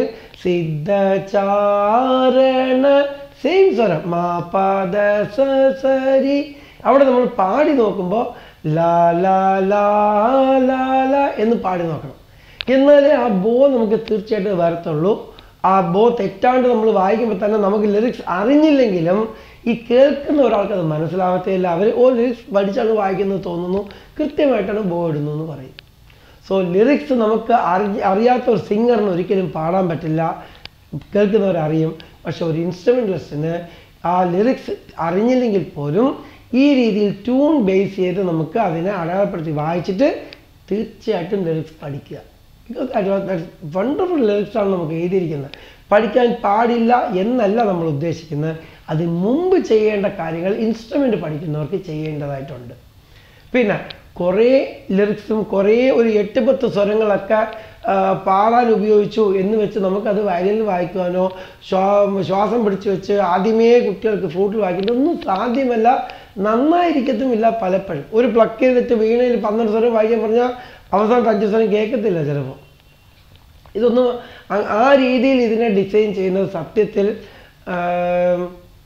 സിദ്ധചാരണ സെയിം സ്വരം മാ പദ സ സരി അവിടെ നമ്മൾ പാടി നോക്കുമ്പോൾ ലാ ലാ ലാ ലാ ലാ എന്ന് പാടി നോക്കണം എന്നാലേ ആ ബോ നമുക്ക് തീർച്ചയായിട്ടും വരത്തുള്ളൂ ആ ബോ തെറ്റാണ്ട് നമ്മൾ വായിക്കുമ്പോൾ തന്നെ നമുക്ക് ലിറിക്സ് അറിഞ്ഞില്ലെങ്കിലും ഈ കേൾക്കുന്ന ഒരാൾക്ക് അത് മനസ്സിലാവത്തേയില്ല അവർ ഓ ലിറിക്സ് പഠിച്ചാണ് വായിക്കുന്നത് തോന്നുന്നു കൃത്യമായിട്ടാണ് ബോ ഇടുന്നു എന്ന് പറയും സോ ലിറിക്സ് നമുക്ക് അറി അറിയാത്ത ഒരു സിംഗറിന് ഒരിക്കലും പാടാൻ പറ്റില്ല കേൾക്കുന്നവരറിയും പക്ഷെ ഒരു ഇൻസ്ട്രുമെൻ്റ് ലെസ്സിന് ആ ലിറിക്സ് അറിഞ്ഞില്ലെങ്കിൽ പോലും ഈ രീതിയിൽ ട്യൂൺ ബേസ് ചെയ്ത് നമുക്ക് അതിനെ അടയാളപ്പെടുത്തി വായിച്ചിട്ട് തീർച്ചയായിട്ടും ലിറിക്സ് പഠിക്കുക വണ്ടർഫുൾ ലിറിക്സാണ് നമുക്ക് എഴുതിയിരിക്കുന്നത് പഠിക്കാൻ പാടില്ല എന്നല്ല നമ്മൾ ഉദ്ദേശിക്കുന്നത് അതിന് മുമ്പ് ചെയ്യേണ്ട കാര്യങ്ങൾ ഇൻസ്ട്രുമെൻ്റ് പഠിക്കുന്നവർക്ക് ചെയ്യേണ്ടതായിട്ടുണ്ട് പിന്നെ കുറേ ലിറിക്സും കുറേ ഒരു എട്ട് പത്ത് സ്വരങ്ങളൊക്കെ ആ, പാടാൻ ഉപയോഗിച്ചു എന്ന് വെച്ച് നമുക്കത് വയലിൽ വായിക്കുവാനോ ശ്വാ ശ്വാസം പിടിച്ചു വെച്ച് ആദ്യമേ കുട്ടികൾക്ക് ഫ്ലൂട്ടിൽ വായിക്കുന്നത് ഒന്നും സാധ്യമല്ല നന്നായിരിക്കത്തുമില്ല പലപ്പോഴും ഒരു പ്ലക്ക് ചെയ്തിട്ട് വീണയിൽ പന്ത്രണ്ട് സ്വരം വായിക്കാൻ പറഞ്ഞാൽ അവസാനത്തെ അഞ്ച് സ്വരം കേൾക്കത്തില്ല ചിലപ്പോൾ ഇതൊന്നും ആ- ആ രീതിയിൽ ഇതിനെ ഡിസൈൻ ചെയ്യുന്നത് സത്യത്തിൽ ആം,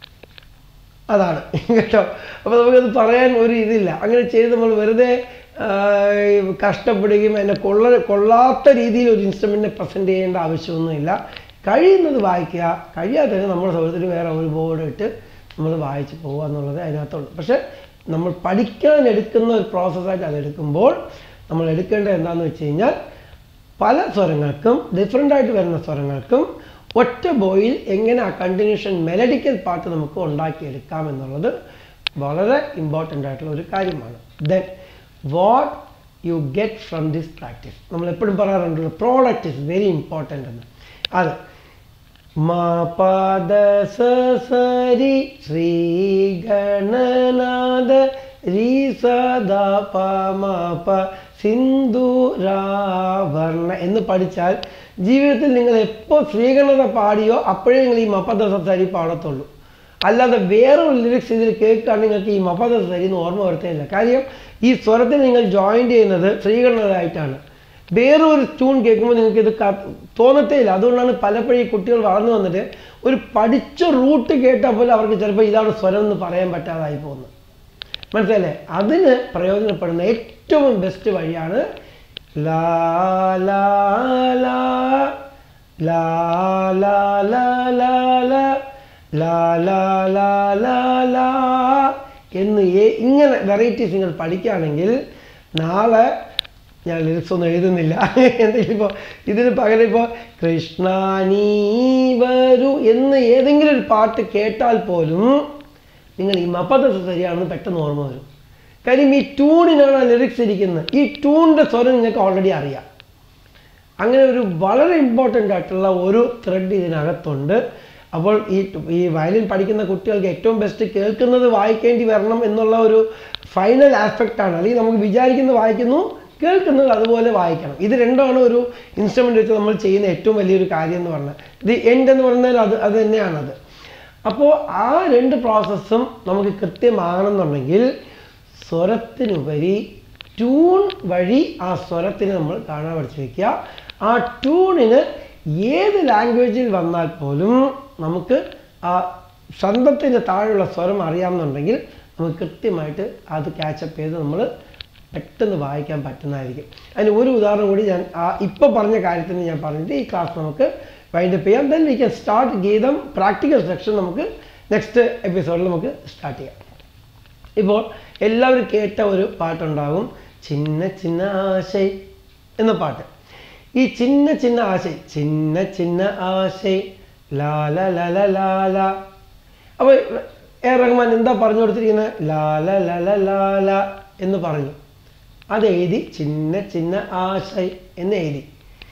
അതാണ് കേട്ടോ അപ്പോൾ നമുക്കത് പറയാൻ ഒരു ഇതില്ല അങ്ങനെ ചെയ്ത് നമ്മൾ വെറുതെ ആ, കഷ്ടപ്പെടുകയും അതിനെ കൊള്ള കൊള്ളാത്ത രീതിയിൽ ഒരു ഇൻസ്ട്രുമെൻറ്റിനെ പ്രസൻറ്റ് ചെയ്യേണ്ട ആവശ്യമൊന്നുമില്ല കഴിയുന്നത് വായിക്കുക കഴിയാത്തതിന് നമ്മുടെ സൗകര്യത്തിൽ വേറെ ഒരു ബോർഡ് ഇട്ട് നമ്മൾ വായിച്ച് പോകുക എന്നുള്ളത് അതിനകത്തുള്ളൂ പക്ഷേ നമ്മൾ പഠിക്കാൻ എടുക്കുന്ന ഒരു പ്രോസസ്സായിട്ട് അത് എടുക്കുമ്പോൾ നമ്മൾ എടുക്കേണ്ടത് എന്താണെന്ന് വെച്ച് കഴിഞ്ഞാൽ പല സ്വരങ്ങൾക്കും ഡിഫറെൻ്റ് ആയിട്ട് വരുന്ന സ്വരങ്ങൾക്കും ഒറ്റ ബോയിൽ എങ്ങനെ ആ കണ്ടിന്യൂഷൻ മെലഡിക്കൽ പാട്ട് നമുക്ക് ഉണ്ടാക്കിയെടുക്കാം എന്നുള്ളത് വളരെ ഇമ്പോർട്ടൻ്റ് ആയിട്ടുള്ള ഒരു കാര്യമാണ് then what you get from this practice നമ്മൾ എപ്പോഴും പറയാറുണ്ടല്ലോ പ്രോഡക്റ്റ് ഇസ് വെരി ഇമ്പോർട്ടൻ്റ് എന്ന് അത് മാ പദ സ സരി ശ്രീ ഗണനാഥ രീ സദ പ മ പ സിന്ധുരാവർണ എന്ന് പഠിച്ചാൽ ജീവിതത്തിൽ നിങ്ങൾ എപ്പോൾ ശ്രീഗണത പാടിയോ അപ്പോഴേ നിങ്ങൾ ഈ മപ്പദ സ സരി പാടത്തുള്ളൂ അല്ലാതെ വേറെ ഒരു ലിറിക്സ് ഇതിൽ കേൾക്കുകയാണെങ്കിൽ നിങ്ങൾക്ക് ഈ മപദ സരിന്ന് ഓർമ്മ വരുത്തേയില്ല കാര്യം ഈ സ്വരത്തിൽ നിങ്ങൾ ജോയിൻ ചെയ്യുന്നത് ശ്രീകണ്ഠനായിട്ടാണ് വേറെ ഒരു ട്യൂൺ കേൾക്കുമ്പോൾ നിങ്ങൾക്ക് ഇത് ക- തോന്നത്തേ ഇല്ല അതുകൊണ്ടാണ് പലപ്പോഴും ഈ കുട്ടികൾ വളർന്നു വന്നിട്ട് ഒരു പഠിച്ച റൂട്ട് കേട്ടാൽ പോലും അവർക്ക് ചിലപ്പോൾ ഇതാണ് സ്വരം എന്ന് പറയാൻ പറ്റാതായി പോകുന്നത് മനസ്സിലല്ലേ അതിന് പ്രയോജനപ്പെടുന്ന ഏറ്റവും ബെസ്റ്റ് വഴിയാണ് ലാ ലാ ലാ ലാ ലാ ലാ ലാ ലാ ലാ ലാ ലാ ലാ ലാ എന്ന് ഏ- ഇങ്ങനെ വെറൈറ്റീസ് നിങ്ങൾ പഠിക്കുകയാണെങ്കിൽ നാളെ ഞാൻ ലിറിക്സ് ഒന്നും എഴുതുന്നില്ല എന്തെങ്കിലും ഇപ്പോൾ ഇതിന് പകരം ഇപ്പോൾ കൃഷ്ണ നീ വരൂ എന്ന് ഏതെങ്കിലും ഒരു പാട്ട് കേട്ടാൽ പോലും നിങ്ങൾ ഈ മപ്പത ശരിയാണെന്ന് പെട്ടെന്ന് ഓർമ്മ വരും കാര്യം ഈ ട്യൂണിനാണ് ആ ലിറിക്സ് ഇരിക്കുന്നത് ഈ ട്യൂണിൻ്റെ സ്വരം നിങ്ങൾക്ക് ഓൾറെഡി അറിയാം അങ്ങനെ ഒരു വളരെ ഇമ്പോർട്ടൻ്റ് ആയിട്ടുള്ള ഒരു ത്രെഡ് ഇതിനകത്തുണ്ട് അപ്പോൾ ഈ ഈ വയലിൻ പഠിക്കുന്ന കുട്ടികൾക്ക് ഏറ്റവും ബെസ്റ്റ് കേൾക്കുന്നത് വായിക്കേണ്ടി വരണം എന്നുള്ള ഒരു ഫൈനൽ ആസ്പെക്റ്റാണ് അല്ലെങ്കിൽ നമുക്ക് വിചാരിക്കുന്നത് വായിക്കുന്നു കേൾക്കുന്നത് അതുപോലെ വായിക്കണം ഇത് രണ്ടാണ് ഒരു ഇൻസ്ട്രുമെൻ്റ് വെച്ച് നമ്മൾ ചെയ്യുന്ന ഏറ്റവും വലിയൊരു കാര്യം എന്ന് പറഞ്ഞാൽ ഇത് എൻഡ് എന്ന് പറഞ്ഞാൽ അത് അത് തന്നെയാണത് അപ്പോൾ ആ രണ്ട് പ്രോസസ്സും നമുക്ക് കൃത്യമാകണമെന്നുണ്ടെങ്കിൽ സ്വരത്തിനുപരി ട്യൂൺ വഴി ആ സ്വരത്തിനെ നമ്മൾ കാണാൻ പഠിച്ചു വയ്ക്കുക ആ ട്യൂണിന് ഏത് ലാംഗ്വേജിൽ വന്നാൽ പോലും നമുക്ക് ആ സ്വന്തത്തിൻ്റെ താഴെയുള്ള സ്വരം അറിയാമെന്നുണ്ടെങ്കിൽ നമുക്ക് കൃത്യമായിട്ട് അത് ക്യാച്ചപ്പ് ചെയ്ത് നമ്മൾ പെട്ടെന്ന് വായിക്കാൻ പറ്റുന്നതായിരിക്കും അതിന് ഒരു ഉദാഹരണം കൂടി ഞാൻ ആ ഇപ്പോൾ പറഞ്ഞ കാര്യത്തിന് ഞാൻ പറഞ്ഞിട്ട് ഈ ക്ലാസ് നമുക്ക് വൈൻഡപ്പ് ചെയ്യാം then we can start geetham practical section നമുക്ക് നെക്സ്റ്റ് എപ്പിസോഡിൽ നമുക്ക് സ്റ്റാർട്ട് ചെയ്യാം ഇപ്പോൾ എല്ലാവരും കേട്ട ഒരു പാട്ടുണ്ടാകും ചിന്ന ചിന്ന ആശൈ എന്ന പാട്ട് ഈ ചിന്ന ചിന്ന ആശൈ ചിന്ന ചിന്ന ആശൈ ലാല ലല ലാല അപ്പോൾ എ റഹ്മാൻ എന്താ പറഞ്ഞു കൊടുത്തിരിക്കുന്നത് ലാല ലല ലാല എന്ന് പറഞ്ഞു അത് എഴുതി ചിന്ന ചിന്ന ആശൈ എന്ന് എഴുതി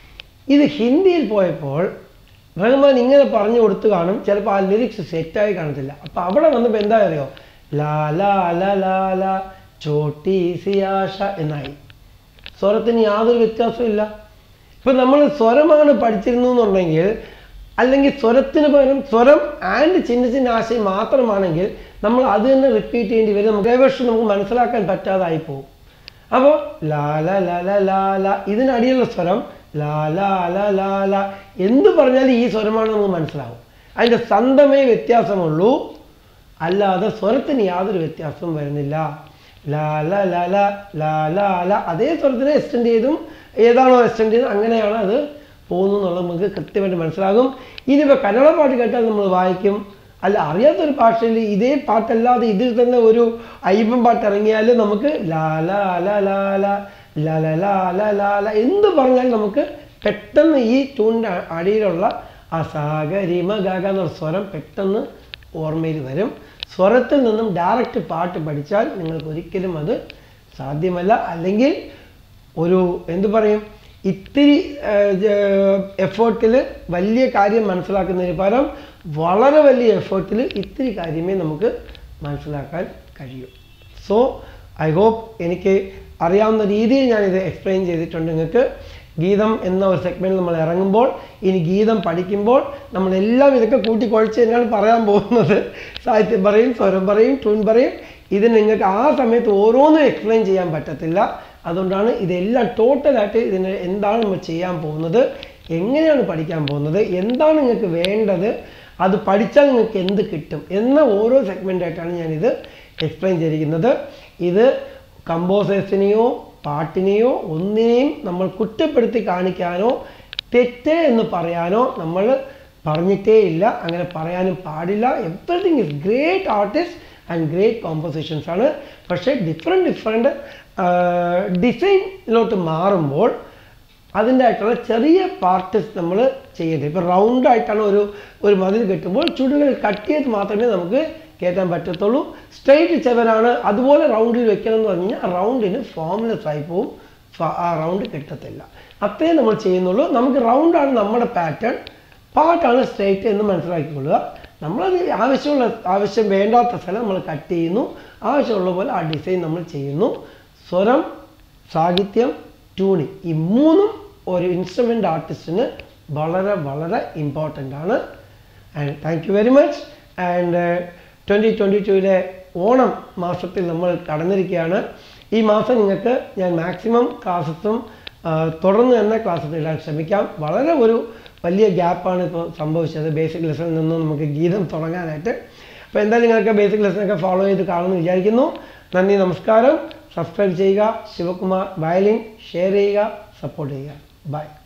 ഇത് ഹിന്ദിയിൽ പോയപ്പോൾ റഹ്മാൻ ഇങ്ങനെ പറഞ്ഞു കൊടുത്തു കാണും ചിലപ്പോൾ ആ ലിറിക്സ് സെറ്റായി കാണത്തില്ല അപ്പോൾ അവിടെ വന്നപ്പോൾ എന്താ അറിയോ ലാ ലാ ലാ ലാ ലാ ചോട്ടി സി ആശ എന്നായി സ്വരത്തിന് യാതൊരു വ്യത്യാസവും ഇല്ല ഇപ്പം നമ്മൾ സ്വരമാണ് പഠിച്ചിരുന്നു എന്നുണ്ടെങ്കിൽ അല്ലെങ്കിൽ സ്വരത്തിന് പകരം സ്വരം ആൻഡ് ചിന്ന ചിന്ന ആശയം മാത്രമാണെങ്കിൽ നമ്മൾ അത് തന്നെ റിപ്പീറ്റ് ചെയ്യേണ്ടി വരും നമുക്ക് ഡൈവേർഷൻ നമുക്ക് മനസ്സിലാക്കാൻ പറ്റാതായി പോകും അപ്പോൾ ലാല ലാല ലാല ഇതിനടിയുള്ള സ്വരം ലാല ലാല ലാല എന്ത് പറഞ്ഞാലും ഈ സ്വരമാണ് നമുക്ക് മനസ്സിലാവും അതിൻ്റെ സ്വന്തമേ വ്യത്യാസമുള്ളൂ അല്ലാതെ സ്വരത്തിന് യാതൊരു വ്യത്യാസവും വരുന്നില്ല ലാല ലാല ലാല ല അതേ സ്വരത്തിനെ എക്സ്റ്റെൻഡ് ചെയ്തും ഏതാണോ എക്സ്റ്റെൻഡ് ചെയ്തത് അങ്ങനെയാണ് അത് പോകുന്നു എന്നുള്ളത് നമുക്ക് കൃത്യമായിട്ട് മനസ്സിലാകും ഇനിയിപ്പോൾ കന്നഡ പാട്ട് കേട്ടാൽ നമ്മൾ വായിക്കും അല്ല അറിയാത്തൊരു ഭാഷയിൽ ഇതേ പാട്ടല്ലാതെ ഇതിൽ തന്നെ ഒരു അയ്യപ്പൻ പാട്ട് ഇറങ്ങിയാൽ നമുക്ക് ലാല ല ലാല ലല ലാല ലാല എന്ത് പറഞ്ഞാലും നമുക്ക് പെട്ടെന്ന് ഈ ട്യൂണിൻ്റെ അടിയിലുള്ള ആ സാഗരിമ ഗാഗ എന്നുള്ള സ്വരം പെട്ടെന്ന് ഓർമ്മയിൽ വരും സ്വരത്തിൽ നിന്നും ഡയറക്റ്റ് പാട്ട് പഠിച്ചാൽ നിങ്ങൾക്ക് ഒരിക്കലും അത് സാധ്യമല്ല അല്ലെങ്കിൽ ഒരു എന്തു പറയും ഇത്തിരി എഫേർട്ടിൽ വലിയ കാര്യം മനസ്സിലാക്കുന്നതിന് പകരം വളരെ വലിയ എഫേർട്ടിൽ ഇത്തിരി കാര്യമേ നമുക്ക് മനസ്സിലാക്കാൻ കഴിയൂ സോ ഐ ഹോപ്പ് എനിക്ക് അറിയാവുന്ന രീതിയിൽ ഞാനിത് എക്സ്പ്ലെയിൻ ചെയ്തിട്ടുണ്ട് നിങ്ങൾക്ക് ഗീതം എന്ന ഒരു സെഗ്മെൻറ്റിൽ നമ്മൾ ഇറങ്ങുമ്പോൾ ഇനി ഗീതം പഠിക്കുമ്പോൾ നമ്മളെല്ലാം ഇതൊക്കെ കൂട്ടിക്കുഴച്ച് തന്നെയാണ് പറയാൻ പോകുന്നത് സാഹിത്യം പറയും സ്വരം പറയും ട്യൂൺ പറയും ഇത് നിങ്ങൾക്ക് ആ സമയത്ത് ഓരോന്നും എക്സ്പ്ലെയിൻ ചെയ്യാൻ പറ്റത്തില്ല അതുകൊണ്ടാണ് ഇതെല്ലാം ടോട്ടലായിട്ട് ഇതിന് എന്താണ് നമ്മൾ ചെയ്യാൻ പോകുന്നത് എങ്ങനെയാണ് പഠിക്കാൻ പോകുന്നത് എന്താണ് നിങ്ങൾക്ക് വേണ്ടത് അത് പഠിച്ചാൽ നിങ്ങൾക്ക് എന്ത് കിട്ടും എന്ന ഓരോ സെഗ്മെൻ്റായിട്ടാണ് ഞാനിത് എക്സ്പ്ലെയിൻ ചെയ്തിരിക്കുന്നത് ഇത് കമ്പോസേഴ്സിനെയോ പാട്ടിനെയോ ഒന്നിനെയും നമ്മൾ കുറ്റപ്പെടുത്തി കാണിക്കാനോ തെറ്റ് എന്ന് പറയാനോ നമ്മൾ പറഞ്ഞിട്ടേ ഇല്ല അങ്ങനെ പറയാനും പാടില്ല everyone is great artist and great compositions ആണ് പക്ഷേ ഡിഫറെൻറ്റ് ഡിഫറെൻറ്റ് ഡിസൈനിലോട്ട് മാറുമ്പോൾ അതിൻ്റെ ആയിട്ടുള്ള ചെറിയ പാർട്ട് നമ്മൾ ചെയ്യേണ്ടത് ഇപ്പോൾ റൗണ്ട് ആയിട്ടാണ് ഒരു ഒരു മതിൽ കെട്ടുമ്പോൾ ചുടുകൾ കട്ട് ചെയ്ത് മാത്രമേ നമുക്ക് കയറ്റാൻ പറ്റത്തുള്ളൂ സ്ട്രെയിറ്റ് ചെവനാണ് അതുപോലെ റൗണ്ടിൽ വെക്കണം എന്ന് പറഞ്ഞു കഴിഞ്ഞാൽ റൗണ്ടിന് ഫോംലെസ് ആയി പോവും ഫ- ആ റൗണ്ട് കിട്ടത്തില്ല അത്രേ നമ്മൾ ചെയ്യുന്നുള്ളൂ നമുക്ക് റൗണ്ടാണ് നമ്മുടെ പാറ്റേൺ പാട്ടാണ് സ്ട്രെയിറ്റ് എന്ന് മനസ്സിലാക്കിക്കൊള്ളുക നമ്മളത് ആവശ്യമുള്ള ആവശ്യം വേണ്ടാത്ത സ്ഥലം നമ്മൾ കട്ട് ചെയ്യുന്നു ആവശ്യമുള്ള പോലെ ആ ഡിസൈൻ നമ്മൾ ചെയ്യുന്നു സ്വരം സാഹിത്യം ട്യൂണിങ് ഈ മൂന്നും ഒരു ഇൻസ്ട്രുമെൻ്റ് ആർട്ടിസ്റ്റിന് വളരെ വളരെ ഇമ്പോർട്ടൻ്റ് ആണ് and thank you very much and twenty twenty ടുവിലെ ഓണം മാസത്തിൽ നമ്മൾ കടന്നിരിക്കുകയാണ് ഈ മാസം നിങ്ങൾക്ക് ഞാൻ മാക്സിമം ക്ലാസ്സസും തുടർന്ന് തന്നെ ക്ലാസ്സസ് ഇടാൻ ശ്രമിക്കാം വളരെ ഒരു വലിയ ഗ്യാപ്പാണ് ഇപ്പോൾ സംഭവിച്ചത് ബേസിക് ലെസണിൽ നിന്നും നമുക്ക് ഗീതം തുടങ്ങാനായിട്ട് അപ്പോൾ എന്തായാലും നിങ്ങൾക്ക് ബേസിക് ലെസണൊക്കെ ഫോളോ ചെയ്ത് കാണുമെന്ന് വിചാരിക്കുന്നു നന്ദി നമസ്കാരം സബ്സ്ക്രൈബ് ചെയ്യുക ശിവകുമാർ വയലിൻ ഷെയർ ചെയ്യുക സപ്പോർട്ട് ചെയ്യുക ബൈ